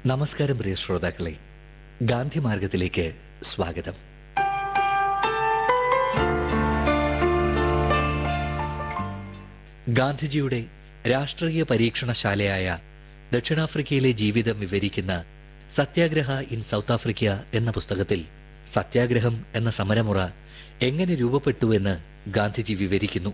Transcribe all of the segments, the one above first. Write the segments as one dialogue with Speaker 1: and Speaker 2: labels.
Speaker 1: നമസ്കാരം പ്രിയ ശ്രോതാക്കളെ ഗാന്ധി മാർഗത്തിലേക്ക് സ്വാഗതം ഗാന്ധിജിയുടെ രാഷ്ട്രീയ പരീക്ഷണശാലയായ ദക്ഷിണാഫ്രിക്കയിലെ ജീവിതം വിവരിക്കുന്ന സത്യാഗ്രഹ ഇൻ സൗത്ത് ആഫ്രിക്ക എന്ന പുസ്തകത്തിൽ സത്യാഗ്രഹം എന്ന സമരമുറ എങ്ങനെ രൂപപ്പെട്ടുവെന്ന് ഗാന്ധിജി വിവരിക്കുന്നു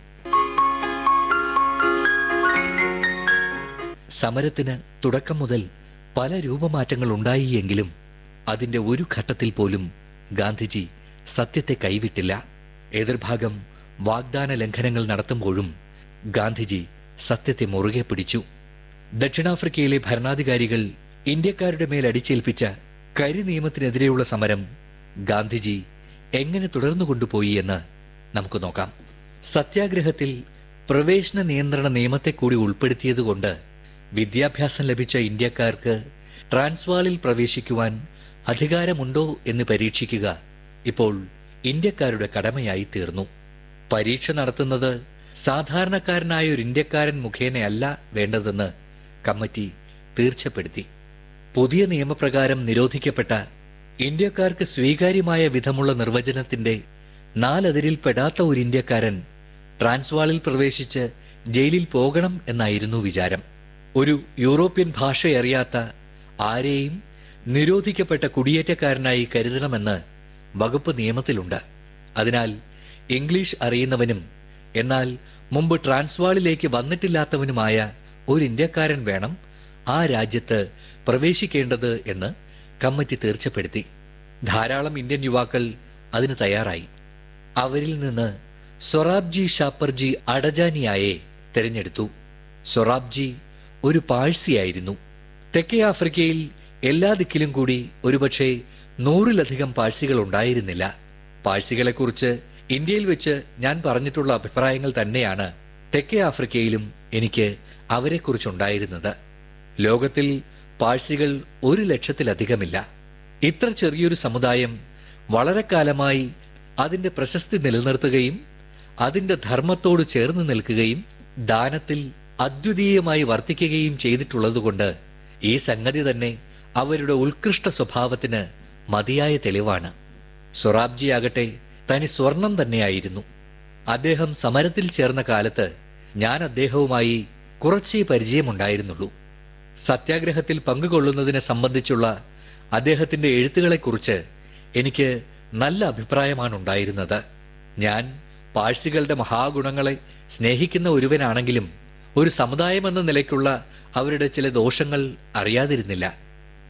Speaker 1: സമരത്തിന് തുടക്കം മുതൽ പല രൂപമാറ്റങ്ങൾ ഉണ്ടായി എങ്കിലും അതിന്റെ ഒരു ഘട്ടത്തിൽ പോലും ഗാന്ധിജി സത്യത്തെ കൈവിട്ടില്ല എതിർഭാഗം വാഗ്ദാന ലംഘനങ്ങൾ നടത്തുമ്പോഴും ഗാന്ധിജി സത്യത്തെ മുറുകെ പിടിച്ചു ദക്ഷിണാഫ്രിക്കയിലെ ഭരണാധികാരികൾ ഇന്ത്യക്കാരുടെ മേൽ അടിച്ചേൽപ്പിച്ച കരി നിയമത്തിനെതിരെയുള്ള സമരം ഗാന്ധിജി എങ്ങനെ തുടർന്നു കൊണ്ടുപോയി എന്ന് നമുക്ക് നോക്കാം സത്യാഗ്രഹത്തിൽ പ്രവേശന നിയന്ത്രണ നിയമത്തെ കൂടി ഉൾപ്പെടുത്തിയതുകൊണ്ട് വിദ്യാഭ്യാസം ലഭിച്ച ഇന്ത്യക്കാർക്ക് ട്രാൻസ്വാളിൽ പ്രവേശിക്കുവാൻ അധികാരമുണ്ടോ എന്ന് പരീക്ഷിക്കുക ഇപ്പോൾ ഇന്ത്യക്കാരുടെ കടമയായി തീർന്നു പരീക്ഷ നടത്തുന്നത് സാധാരണക്കാരനായ ഒരു ഇന്ത്യക്കാരൻ മുഖേനയല്ല വേണ്ടതെന്ന് കമ്മിറ്റി തീർച്ചപ്പെടുത്തി പുതിയ നിയമപ്രകാരം നിരോധിക്കപ്പെട്ട ഇന്ത്യക്കാർക്ക് സ്വീകാര്യമായ വിധമുള്ള നിർവചനത്തിന്റെ നാലതിരിൽ പെടാത്ത ഒരു ഇന്ത്യക്കാരൻ ട്രാൻസ്വാളിൽ പ്രവേശിച്ച് ജയിലിൽ പോകണം എന്നായിരുന്നു വിചാരം ഒരു യൂറോപ്യൻ ഭാഷയറിയാത്ത ആരെയും നിരോധിക്കപ്പെട്ട കുടിയേറ്റക്കാരനായി കരുതണമെന്ന് വകുപ്പ് നിയമത്തിലുണ്ട് അതിനാൽ ഇംഗ്ലീഷ് അറിയുന്നവനും എന്നാൽ മുമ്പ് ട്രാൻസ്വാളിലേക്ക് വന്നിട്ടില്ലാത്തവനുമായ ഒരു ഇന്ത്യക്കാരൻ വേണം ആ രാജ്യത്ത് പ്രവേശിക്കേണ്ടത് എന്ന് കമ്മിറ്റി തീർച്ചപ്പെടുത്തി ധാരാളം ഇന്ത്യൻ യുവാക്കൾ അതിന് തയ്യാറായി അവരിൽ നിന്ന് സൊറാബ്ജി ഷാപ്പർജി അഡജാനിയായെ തിരഞ്ഞെടുത്തു സൊറാബ്ജി ഒരു പാഴ്സിയായിരുന്നു തെക്കേ ആഫ്രിക്കയിൽ എല്ലാ ദിക്കിലും കൂടി ഒരുപക്ഷെ നൂറിലധികം പാഴ്സികൾ ഉണ്ടായിരുന്നില്ല പാഴ്സികളെക്കുറിച്ച് ഇന്ത്യയിൽ വെച്ച് ഞാൻ പറഞ്ഞിട്ടുള്ള അഭിപ്രായങ്ങൾ തന്നെയാണ് തെക്കേ ആഫ്രിക്കയിലും എനിക്ക് അവരെക്കുറിച്ചുണ്ടായിരുന്നത് ലോകത്തിൽ പാഴ്സികൾ ഒരു ലക്ഷത്തിലധികമില്ല ഇത്ര ചെറിയൊരു സമുദായം വളരെ കാലമായി അതിന്റെ പ്രശസ്തി നിലനിർത്തുകയും അതിന്റെ ധർമ്മത്തോട് ചേർന്ന് നിൽക്കുകയും ദാനത്തിൽ അദ്വിതീയമായി വർത്തിക്കുകയും ചെയ്തിട്ടുള്ളതുകൊണ്ട് ഈ സംഗതി തന്നെ അവരുടെ ഉത്കൃഷ്ട സ്വഭാവത്തിന് മതിയായ തെളിവാണ് സൊറാബ്ജി ആകട്ടെ തനി സ്വർണം തന്നെയായിരുന്നു അദ്ദേഹം സമരത്തിൽ ചേർന്ന കാലത്ത് ഞാൻ അദ്ദേഹവുമായി കുറച്ചേ പരിചയമുണ്ടായിരുന്നുള്ളൂ സത്യാഗ്രഹത്തിൽ പങ്കുകൊള്ളുന്നതിനെ സംബന്ധിച്ചുള്ള അദ്ദേഹത്തിന്റെ എഴുത്തുകളെക്കുറിച്ച് എനിക്ക് നല്ല അഭിപ്രായമാണ് ഉണ്ടായിരുന്നത് ഞാൻ പാഴ്സികളുടെ മഹാഗുണങ്ങളെ സ്നേഹിക്കുന്ന ഒരുവനാണെങ്കിലും ഒരു സമുദായമെന്ന നിലയ്ക്കുള്ള അവരുടെ ചില ദോഷങ്ങൾ അറിയാതിരുന്നില്ല